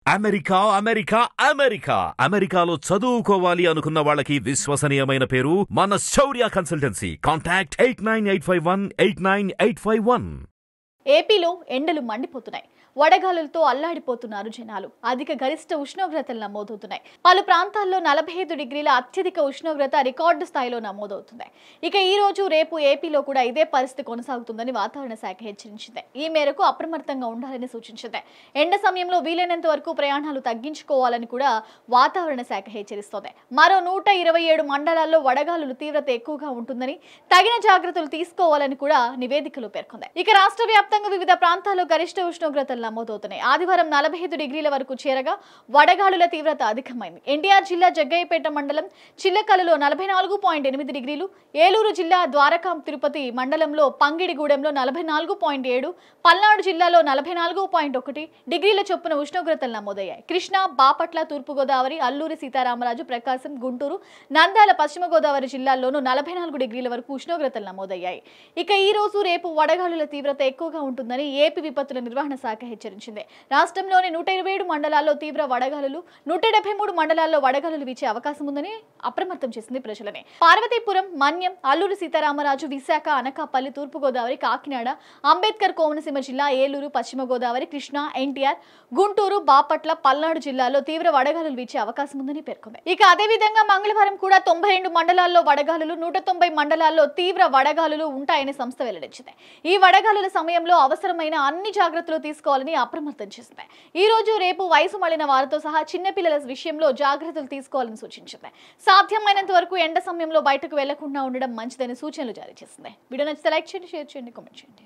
America America America అమెరికాలో చదువుకోవాలి అనుకున్న వాళ్ళకి విశ్వసనీయమైన పేరు మన Shaurya consultancy contact eight nine eight five one eight nine eight five one ఏపీలో ఎండలు మండిపోతున్నాయి వడగాలులతో అల్లాడిపోతున్నారు జనాలు అధిక గరిష్ట ఉష్ణోగ్రతలు నమోదవుతున్నాయి పలు ప్రాంతాల్లో నలభై ఐదు డిగ్రీల అత్యధిక ఉష్ణోగ్రత రికార్డు స్థాయిలో నమోదవుతుంది ఇక ఈ రోజు రేపు ఏపీలో కూడా ఇదే పరిస్థితి కొనసాగుతుందని వాతావరణ శాఖ హెచ్చరించింది ఈ మేరకు అప్రమత్తంగా ఉండాలని సూచించింది ఎండ సమయంలో వీలైనంత వరకు ప్రయాణాలు తగ్గించుకోవాలని కూడా వాతావరణ శాఖ హెచ్చరిస్తోంది మరో నూట ఇరవై ఏడు మండలాల్లో వడగాలుల తీవ్రత ఎక్కువగా ఉంటుందని తగిన జాగ్రత్తలు తీసుకోవాలని కూడా నివేదికలో పేర్కొంది ఇక రాష్ట్ర వ్యాప్తంగా వివిధ ప్రాంతాల్లో గరిష్ట ఉష్ణోగ్రతలు నమోదవుతున్నాయి ఆదివారం నలభై ఐదు డిగ్రీల వరకు చేరగా వడగాలుల తీవ్రత అధికమైంది ఎన్టీఆర్ జిల్లా జగ్గయ్యపేట మండలం చిల్లకలలో నలభై నాలుగు పాయింట్ ఎనిమిది డిగ్రీలు ఏలూరు జిల్లా ద్వారకాం తిరుపతి మండలంలో పంగిడిగూడెంలో నలభై నాలుగు పాయింట్ ఏడు పల్నాడు జిల్లాలో నలభై నాలుగు పాయింట్ ఒకటి డిగ్రీల చొప్పున ఉష్ణోగ్రతలు నమోదయ్యాయి కృష్ణా బాపట్ల తూర్పుగోదావరి అల్లూరి సీతారామరాజు ప్రకాశం గుంటూరు నంద్యాల పశ్చిమ గోదావరి జిల్లాల్లోనూ నలభై నాలుగు డిగ్రీల వరకు ఉష్ణోగ్రతలు నమోదయ్యాయి ఇక ఈ రోజు రేపు వడగాలుల తీవ్రత ఎక్కువగా ఉంటుందని ఏపీ విపత్తుల నిర్వహణ శాఖ హెచ్చరించింది రాష్ట్రంలోని నూట ఇరవై ఏడు మండలాల్లో తీవ్ర వడగాలులు నూట డెబ్బై మూడు మండలాల్లో వడగాలులు వీచే అవకాశం ఉందని అప్రమత్తం చేసింది ప్రజలని పార్వతీపురం మన్యం అల్లూరు సీతారామరాజు విశాఖ అనకాపల్లి తూర్పుగోదావరి కాకినాడ అంబేద్కర్ కోనసీమ జిల్లా ఏలూరు పశ్చిమ గోదావరి కృష్ణా ఎన్టీఆర్ గుంటూరు బాపట్ల పల్నాడు జిల్లాలో తీవ్ర వడగాలులు వీచే అవకాశం ఉందని పేర్కొంది ఇక అదే విధంగా మంగళవారం కూడా తొంభై రెండు మండలాల్లో వడగాలులు నూట తొంభై మండలాల్లో తీవ్ర వడగాలులు ఉంటాయని సంస్థ వెల్లడించింది ఈ వడగాలుల సమయంలో అవసరమైన అన్ని జాగ్రత్తలు తీసుకోవాలని అప్రమత్తం చేసింది ఈ రోజు రేపు వయసు మళ్ళిన వారితో సహా చిన్నపిల్లల విషయంలో జాగ్రత్తలు తీసుకోవాలని సూచించింది సాధ్యమైనంత వరకు ఎండ సమయంలో బయటకు వెళ్లకుండా ఉండడం మంచిదని సూచనలు జారీ చేసింది వీడియో నచ్చితే లైక్ చేయండి షేర్ చేయండి కామెంట్ చేయండి